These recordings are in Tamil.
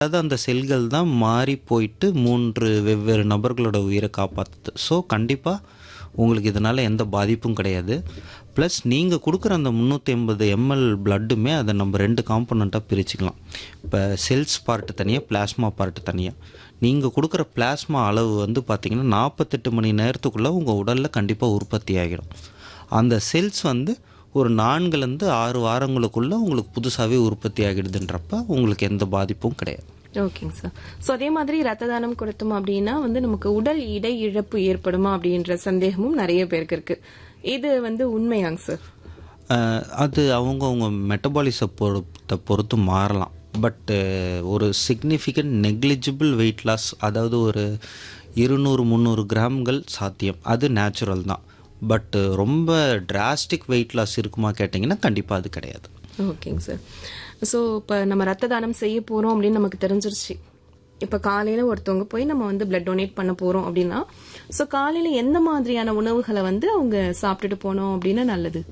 அது அந்த செல்கள் தான் மாறி போயிட்டு மூன்று வெவ்வேறு நபர்களோட உயிரை காப்பாற்றுது ஸோ கண்டிப்பாக உங்களுக்கு இதனால் எந்த பாதிப்பும் கிடையாது ப்ளஸ் நீங்கள் கொடுக்குற அந்த முந்நூற்றி எண்பது எம்எல் பிளட்டுமே அதை நம்ம ரெண்டு காம்பனண்ட்டாக பிரிச்சுக்கலாம் இப்போ செல்ஸ் பார்ட்டு தனியாக பிளாஸ்மா பார்ட்டு தனியாக நீங்கள் கொடுக்குற பிளாஸ்மா அளவு வந்து பார்த்திங்கன்னா நாற்பத்தெட்டு மணி நேரத்துக்குள்ளே உங்கள் உடலில் கண்டிப்பாக உற்பத்தி ஆகிடும் அந்த செல்ஸ் வந்து ஒரு நான்குலேருந்து ஆறு வாரங்களுக்குள்ளே உங்களுக்கு புதுசாகவே உற்பத்தி ஆகிடுதுன்றப்ப உங்களுக்கு எந்த பாதிப்பும் கிடையாது ஓகேங்க சார் ஸோ அதே மாதிரி ரத்த தானம் கொடுத்தோம் அப்படின்னா வந்து நமக்கு உடல் இடை இழப்பு ஏற்படுமா அப்படின்ற சந்தேகமும் நிறைய பேருக்கு இருக்கு இது வந்து உண்மையாங்க சார் அஹ் அது அவங்கவுங்க மெட்டபாலிச பொறுத்த பொறுத்து மாறலாம் பட்டு ஒரு சிக்னிஃபிகண்ட் நெக்லிஜிபிள் வெயிட் லாஸ் அதாவது ஒரு இருநூறு முந்நூறு கிராம்கள் சாத்தியம் அது நேச்சுரல் தான் பட்டு ரொம்ப டிராஸ்டிக் வெயிட் லாஸ் இருக்குமா கேட்டிங்கன்னா கண்டிப்பாக அது கிடையாது ஓகேங்க சார் ஸோ இப்போ நம்ம ரத்த தானம் செய்ய போறோம் அப்படின்னு நமக்கு தெரிஞ்சிருச்சு இப்போ காலையில ஒருத்தவங்க போய் நம்ம வந்து பிளட் டொனேட் பண்ண போறோம் அப்படின்னா ஸோ காலையில எந்த மாதிரியான உணவுகளை வந்து அவங்க சாப்பிட்டுட்டு போனோம் அப்படின்னா நல்லது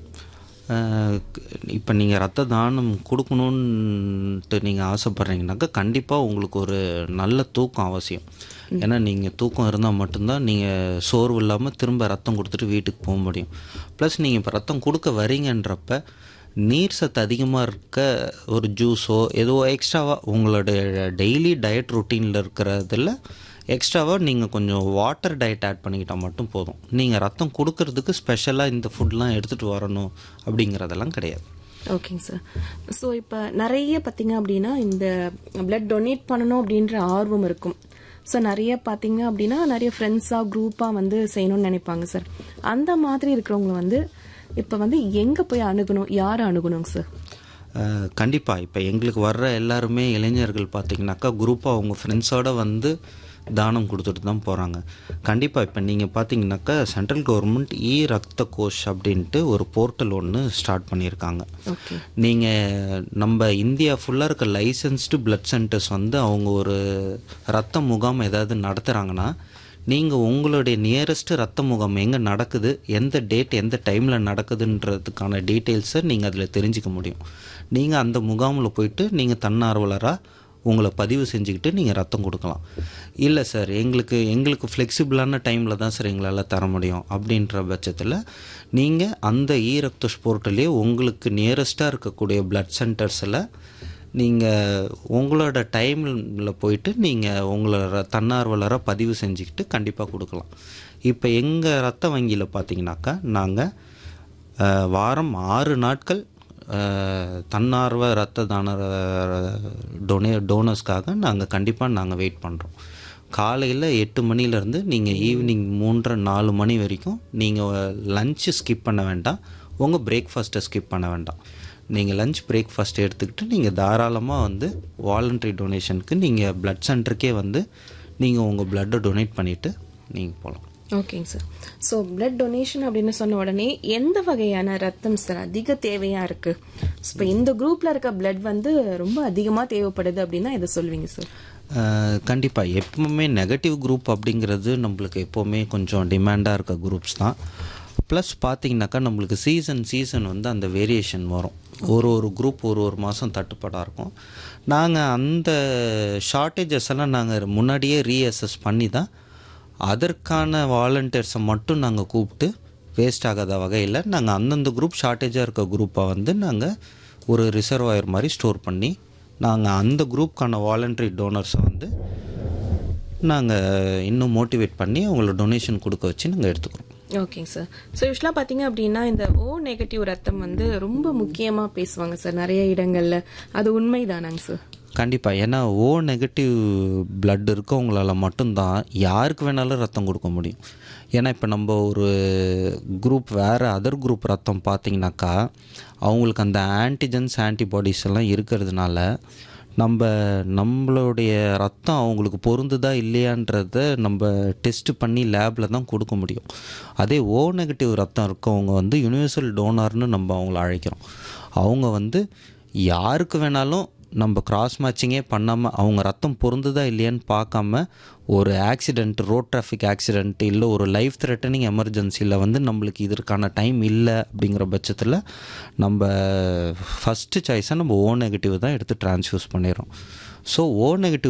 இப்போ நீங்கள் ரத்த தானம் கொடுக்கணுன்ட்டு நீங்கள் ஆசைப்பட்றீங்கனாக்கா கண்டிப்பாக உங்களுக்கு ஒரு நல்ல தூக்கம் அவசியம் ஏன்னா நீங்கள் தூக்கம் இருந்தால் மட்டும்தான் நீங்கள் சோர்வு இல்லாமல் திரும்ப ரத்தம் கொடுத்துட்டு வீட்டுக்கு போக முடியும் ப்ளஸ் நீங்கள் இப்போ ரத்தம் கொடுக்க வரீங்கன்றப்ப நீர் சத்து அதிகமாக இருக்க ஒரு ஜூஸோ ஏதோ எக்ஸ்ட்ராவாக உங்களோட டெய்லி டயட் ரொட்டீனில் இருக்கிறதுல எக்ஸ்ட்ராவாக நீங்கள் கொஞ்சம் வாட்டர் டயட் ஆட் பண்ணிக்கிட்டால் மட்டும் போதும் நீங்கள் ரத்தம் கொடுக்கறதுக்கு ஸ்பெஷலாக இந்த ஃபுட்லாம் எடுத்துகிட்டு வரணும் அப்படிங்கிறதெல்லாம் கிடையாது ஓகேங்க சார் ஸோ இப்போ நிறைய பார்த்தீங்க அப்படின்னா இந்த பிளட் டொனேட் பண்ணணும் அப்படின்ற ஆர்வம் இருக்கும் ஸோ நிறைய பார்த்தீங்க அப்படின்னா நிறைய ஃப்ரெண்ட்ஸாக குரூப்பாக வந்து செய்யணும்னு நினைப்பாங்க சார் அந்த மாதிரி இருக்கிறவங்க வந்து இப்போ வந்து எங்கே போய் அணுகணும் யாரை அணுகணுங்க சார் கண்டிப்பாக இப்போ எங்களுக்கு வர்ற எல்லாருமே இளைஞர்கள் பார்த்தீங்கன்னாக்கா குரூப்பாக அவங்க ஃப்ரெண்ட்ஸோடு வந்து தானம் கொடுத்துட்டு தான் போகிறாங்க கண்டிப்பாக இப்போ நீங்கள் பார்த்தீங்கன்னாக்கா சென்ட்ரல் கவர்மெண்ட் இ ரத்த கோஷ் அப்படின்ட்டு ஒரு போர்ட்டல் ஒன்று ஸ்டார்ட் பண்ணியிருக்காங்க ஓகே நீங்கள் நம்ம இந்தியா ஃபுல்லாக இருக்க லைசன்ஸ்டு பிளட் சென்டர்ஸ் வந்து அவங்க ஒரு ரத்த முகாம் ஏதாவது நடத்துகிறாங்கன்னா நீங்கள் உங்களுடைய நியரஸ்ட் ரத்த முகாம் எங்கே நடக்குது எந்த டேட் எந்த டைமில் நடக்குதுன்றதுக்கான டீட்டெயில்ஸை நீங்கள் அதில் தெரிஞ்சுக்க முடியும் நீங்கள் அந்த முகாமில் போயிட்டு நீங்கள் தன்னார்வலராக உங்களை பதிவு செஞ்சுக்கிட்டு நீங்கள் ரத்தம் கொடுக்கலாம் இல்லை சார் எங்களுக்கு எங்களுக்கு ஃப்ளெக்சிபிளான டைமில் தான் சார் எங்களால் தர முடியும் அப்படின்ற பட்சத்தில் நீங்கள் அந்த இ ரக்தோஷ் போர்ட்டலே உங்களுக்கு நியரஸ்ட்டாக இருக்கக்கூடிய பிளட் சென்டர்ஸில் நீங்கள் உங்களோட டைமில் போயிட்டு நீங்கள் உங்களோட தன்னார்வலராக பதிவு செஞ்சுக்கிட்டு கண்டிப்பாக கொடுக்கலாம் இப்போ எங்கள் ரத்த வங்கியில் பார்த்தீங்கன்னாக்கா நாங்கள் வாரம் ஆறு நாட்கள் அஹ், தன்னார்வ ரத்த தான டொனே டோனர்ஸ்க்காக நாங்கள் கண்டிப்பாக நாங்கள் வெயிட் பண்ணுறோம் காலையில் எட்டு மணிலேருந்து நீங்கள் ஈவினிங் மூன்றரை நாலு மணி வரைக்கும் நீங்கள் லஞ்சு ஸ்கிப் பண்ண வேண்டாம் உங்கள் பிரேக்ஃபாஸ்ட்டை ஸ்கிப் பண்ண வேண்டாம் நீங்கள் லஞ்ச் பிரேக்ஃபாஸ்ட் எடுத்துக்கிட்டு நீங்கள் தாராளமாக வந்து வாலண்டரி டொனேஷனுக்கு நீங்கள் பிளட் சென்டருக்கே வந்து நீங்கள் உங்கள் பிளட்டை டொனேட் பண்ணிவிட்டு நீங்கள் போகலாம் ஓகேங்க சார் ஸோ பிளட் டொனேஷன் அப்படின்னு சொன்ன உடனே எந்த வகையான ரத்தம் சார் அதிக தேவையா இருக்கு இப்போ இந்த குரூப்ல இருக்க பிளட் வந்து ரொம்ப அதிகமா தேவைப்படுது அப்படின்னா இதை சொல்லுவீங்க சார் கண்டிப்பாக எப்பவுமே நெகட்டிவ் குரூப் அப்படிங்கிறது நம்மளுக்கு எப்போவுமே கொஞ்சம் டிமாண்டாக இருக்க குரூப்ஸ் தான் ப்ளஸ் பார்த்தீங்கன்னாக்கா நம்மளுக்கு சீசன் சீசன் வந்து அந்த வேரியேஷன் வரும் ஒரு ஒரு குரூப் ஒரு ஒரு மாதம் தட்டுப்பாடாக இருக்கும் நாங்கள் அந்த ஷார்ட்டேஜஸ் எல்லாம் நாங்கள் முன்னாடியே ரீஅசஸ் பண்ணி தான் அதற்கான வாலண்டியர்ஸை மட்டும் நாங்கள் கூப்பிட்டு வேஸ்ட் ஆகாத வகையில் நாங்கள் அந்தந்த குரூப் ஷார்ட்டேஜாக இருக்க குரூப்பை வந்து நாங்கள் ஒரு ரிசர்வாயர் மாதிரி ஸ்டோர் பண்ணி நாங்கள் அந்த குரூப்க்கான வாலண்டரி டோனர்ஸை வந்து நாங்கள் இன்னும் மோட்டிவேட் பண்ணி அவங்கள டொனேஷன் கொடுக்க வச்சு நாங்கள் எடுத்துக்கிறோம் ஓகேங்க சார் ஸோ யூஸ்வலாக பார்த்தீங்க அப்படின்னா இந்த ஓ நெகட்டிவ் ரத்தம் வந்து ரொம்ப முக்கியமாக பேசுவாங்க சார் நிறைய இடங்கள்ல அது உண்மைதானாங்க சார் கண்டிப்பாக ஏன்னா ஓ நெகட்டிவ் பிளட் இருக்கவங்களால மட்டும்தான் யாருக்கு வேணாலும் ரத்தம் கொடுக்க முடியும் ஏன்னா இப்போ நம்ம ஒரு குரூப் வேறு அதர் குரூப் ரத்தம் பார்த்தீங்கன்னாக்கா அவங்களுக்கு அந்த ஆன்டிஜென்ஸ் ஆன்டிபாடிஸ் எல்லாம் இருக்கிறதுனால நம்ம நம்மளுடைய ரத்தம் அவங்களுக்கு பொருந்துதா இல்லையான்றத நம்ம டெஸ்ட் பண்ணி லேபில் தான் கொடுக்க முடியும் அதே ஓ நெகட்டிவ் ரத்தம் இருக்கவங்க வந்து யுனிவர்சல் டோனார்னு நம்ம அவங்கள அழைக்கிறோம் அவங்க வந்து யாருக்கு வேணாலும் நம்ம கிராஸ் மேட்சிங்கே பண்ணாமல் அவங்க ரத்தம் பொருந்துதா இல்லையான்னு பார்க்காம ஒரு ஆக்சிடெண்ட் ரோட் டிராஃபிக் ஆக்சிடெண்ட் இல்லை ஒரு லைஃப் த்ரெட்டனிங் எமர்ஜென்சியில் வந்து நம்மளுக்கு இதற்கான டைம் இல்லை அப்படிங்கிற பட்சத்தில் நம்ம ஃபஸ்ட்டு சாய்ஸாக நம்ம ஓ நெகட்டிவ் தான் எடுத்து ட்ரான்ஸ்ஃபியூஸ் பண்ணிடுறோம் ஸோ ஓ நெகட்டிவ்